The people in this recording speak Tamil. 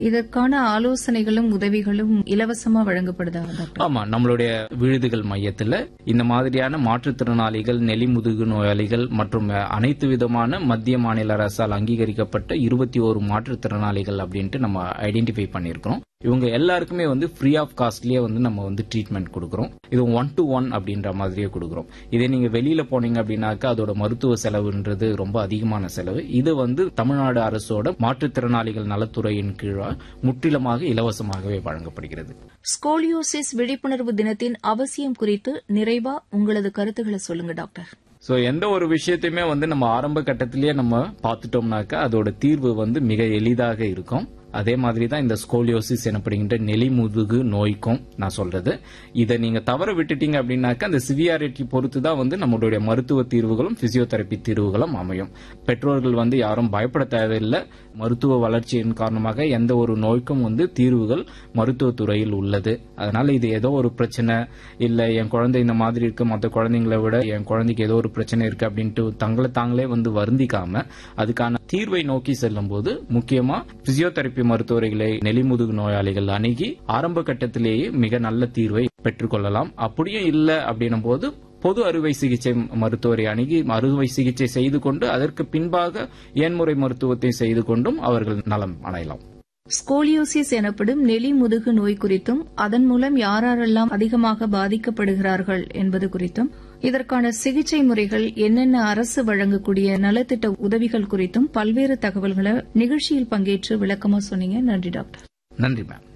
இதற்கான ஆலோசனைகளும் உதவிகளும் இலவசமா வழங்கப்படுதா டாக்டர் ஆமா நம்மளுடைய விழுதுகள் மையத்துல இந்த மாதிரியான மாற்றுத்திறனாளிகள் நெலிமுதுகு நோயாளிகள் மற்றும் அனைத்து விதமான மத்திய மாநில அரசால் அங்கீகரிக்கப்பட்ட இருபத்தி ஒரு மாற்றுத்திறனாளிகள் அப்படின்ட்டு நம்ம ஐடென்டிஃபை பண்ணியிருக்கிறோம் இவங்க எல்லாருக்குமே வந்து ஃப்ரீ ஆஃப் காஸ்ட்லயே வந்து நம்ம வந்து ட்ரீட்மெண்ட் கொடுக்குறோம் இது ஒன் டு ஒன் அப்படின்ற மாதிரியே கொடுக்குறோம் இதே நீங்க வெளியில போனீங்க அப்படின்னாக்கா அதோட மருத்துவ செலவுன்றது ரொம்ப அதிகமான செலவு இது வந்து தமிழ்நாடு அரசோட மாற்றுத்திறனாளிகள் நலத்துறையின் கீழ் முற்றிலுமாக இலவசமாகவே வழங்கப்படுகிறது ஸ்கோலியோசிஸ் விழிப்புணர்வு தினத்தின் அவசியம் குறித்து நிறைவா உங்களது கருத்துக்களை சொல்லுங்க டாக்டர் சோ எந்த ஒரு விஷயத்தையுமே வந்து நம்ம ஆரம்ப கட்டத்திலேயே நம்ம பார்த்துட்டோம்னாக்கா அதோட தீர்வு வந்து மிக எளிதாக இருக்கும் அதே மாதிரி தான் இந்த ஸ்கோலியோசிஸ் எனப்படுகின்ற நெலிமுதுகு நோய்க்கும் நான் சொல்றது இதை நீங்க தவற விட்டுட்டீங்க அப்படின்னாக்கா அந்த சிவியாரிட்டி பொறுத்து தான் வந்து நம்மளுடைய மருத்துவ தீர்வுகளும் பிசியோதெரப்பி தீர்வுகளும் அமையும் பெற்றோர்கள் வந்து யாரும் பயப்பட தேவையில்லை மருத்துவ வளர்ச்சியின் காரணமாக எந்த ஒரு நோய்க்கும் வந்து தீர்வுகள் மருத்துவத்துறையில் உள்ளது அதனால இது ஏதோ ஒரு பிரச்சனை இல்ல என் குழந்தை இந்த மாதிரி இருக்கு மற்ற குழந்தைங்களை விட என் குழந்தைக்கு ஏதோ ஒரு பிரச்சனை இருக்கு அப்படின்ட்டு தங்களை தாங்களே வந்து வருந்திக்காம அதுக்கான தீர்வை நோக்கி செல்லும் போது முக்கியமா பிசியோதெரப்பி மருத்துவர்களை நெலிமுதுகு நோயாளிகள் அணுகி ஆரம்ப கட்டத்திலேயே மிக நல்ல தீர்வை பெற்றுக்கொள்ளலாம் அப்படியும் இல்லை அப்படின்னும் போது பொது அறுவை சிகிச்சை மருத்துவரை அணுகி அறுவை சிகிச்சை செய்து கொண்டு அதற்கு பின்பாக ஏன்முறை மருத்துவத்தை செய்து கொண்டும் அவர்கள் நலம் அடையலாம் ஸ்கோலியோசிஸ் எனப்படும் நெலி முதுகு நோய் குறித்தும் அதன் மூலம் யாரெல்லாம் அதிகமாக பாதிக்கப்படுகிறார்கள் என்பது குறித்தும் இதற்கான சிகிச்சை முறைகள் என்னென்ன அரசு வழங்கக்கூடிய நலத்திட்ட உதவிகள் குறித்தும் பல்வேறு தகவல்களை நிகழ்ச்சியில் பங்கேற்று விளக்கமா சொன்னீங்க நன்றி டாக்டர் நன்றி மேம்